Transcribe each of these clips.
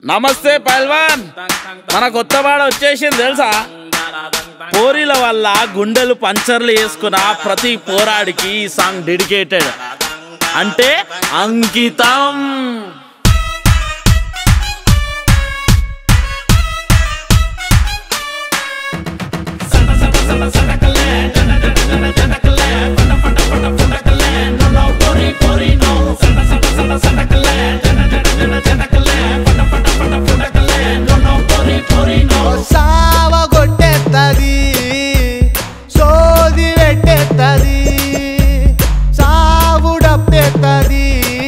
నమస్తే పల్వాన్ మన కొత్త వాడ వచ్చేసింది తెలుసా పోరీల వల్ల గుండెలు పంచర్లు వేసుకున్న ప్రతి పోరాడికి ఈ సాంగ్ డెడికేటెడ్ అంటే అంకితం సావ కొట్టేత్తది సోది పెట్టేత్తది సావుడప్పేత్తది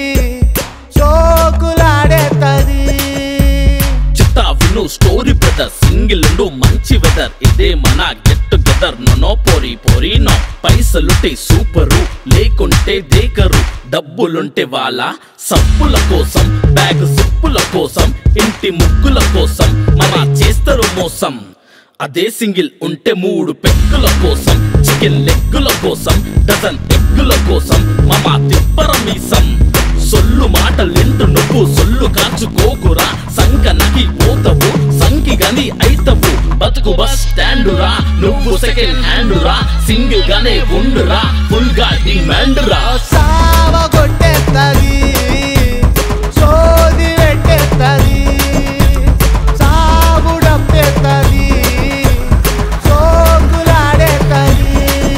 సోకులాడేత్తది చిత్తా విను స్టోరీ బ్రదర్ సింగిల్ ఉండు మంచి వెదర్ ఇదే మన గెట్ టుగెదర్ నో పోరి పోరి నో పైసలుంటే సూపరు లేకుంటే దేకరు డబ్బులుంటే వాళ్ళ సప్పుల కోసం బ్యాగ్ సిప్పుల కోసం ఇంటి ముగ్గుల కోసం మన చేస్తారు మోసం అదే సింగిల్ ఉంటే మూడు పెక్కుల కోసం చికెన్ లెగ్గుల కోసం డజన్ ఎగ్గుల కోసం మమ తిప్పర మీసం సొల్లు మాటలింటు నువ్వు సొల్లు కాచుకోకురా సంక నగి పోతవు సంకి గని అయితవు బతుకు బస్ స్టాండురా నువ్వు సెకండ్ హ్యాండురా సింగిల్ గానే ఉండురా ఫుల్ గా డిమాండురా సావ కొట్టేత్తది సోది పెట్టేత్తది సావుడప్పేత్తది సోకులాడేత్తది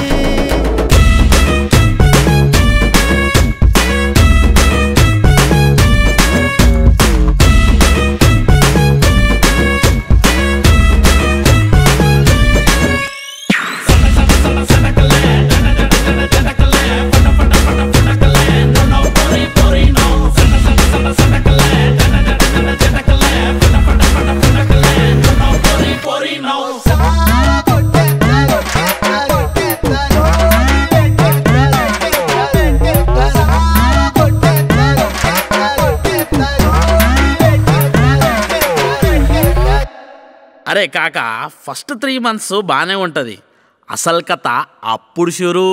అరే కాక ఫస్ట్ త్రీ మంత్స్ బానే ఉంటది అసలు కథ అప్పుడు షురూ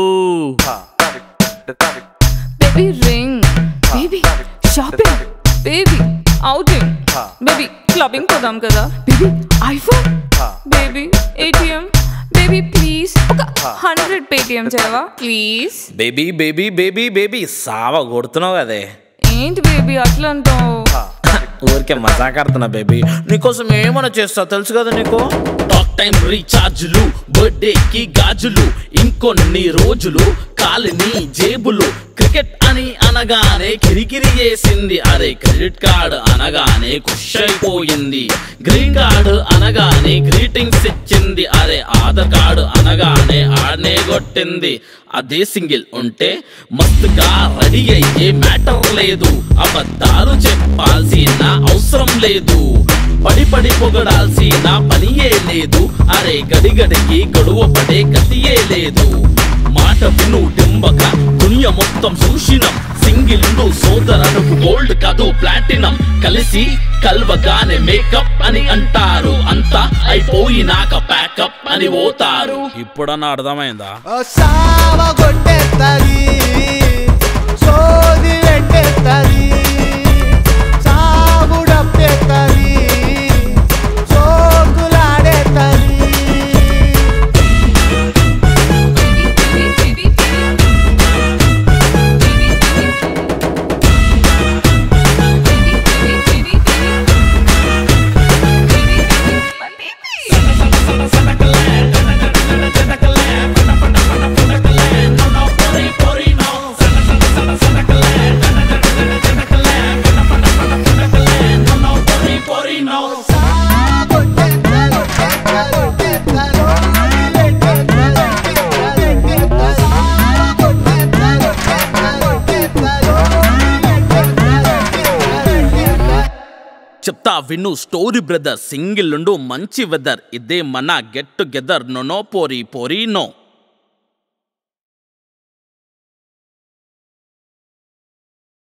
Baby ring. Baby shopping. Baby outing. Baby clubbing పోదాం కదా Baby iPhone. Baby ATM. Baby please ఒక హండ్రెడ్ పేటిఎం చేయవా please baby baby baby baby సావ కొడుతున్నావు కదే ఏంటి బేబీ అట్లా అంటావు ఊరికే మజాక్ ఆడుతున్నా బేబీ నీకోసం ఏమైనా చేస్తా తెలుసు కదా నీకు టాక్ టైం రీఛార్జులు బర్త్డే కి గాజులు ఇంకొన్ని రోజులు కాలిని జేబులు క్రికెట్ అని అనగానే కిరికిరి చేసింది అరే క్రెడిట్ కార్డ్ అనగానే ఖుష్ అయిపోయింది గ్రీన్ కార్డ్ అనగానే గ్రీటింగ్స్ ఇచ్చింది అరే ఆధార్ కార్డు అనగానే ఆడనే కొట్టింది అదే సింగిల్ ఉంటే మస్తుగా రెడీ అయ్యే మ్యాటర్ లేదు అబద్ధాలు చెప్పాల్సిన అవసరం లేదు పడి పడి పొగడాల్సిన పనియే లేదు అరే గడి గడికి గడువ పడే గతియే లేదు మాట విను డింబక దునియ మొత్తం చూసినం సింగిల్ సోదరుడు గోల్డ్ కాదు ప్లాటినం కలిసి కల్వగానే మేకప్ అని అంటారు అంతా అయిపోయినాక ప్యాకప్ అని పోతారు ఇప్పుడన్నా అర్థమైందా సావ కొట్టేత్తది సోది పెట్టేత్తది సావుడప్పేత్తది సోకులాడేత్తది చెప్తా విను స్టోరీ బ్రదర్ సింగిల్ ఉండు మంచి వెదర్ ఇదే మన గెట్ టుగెదర్ నో పోరి పోరి నో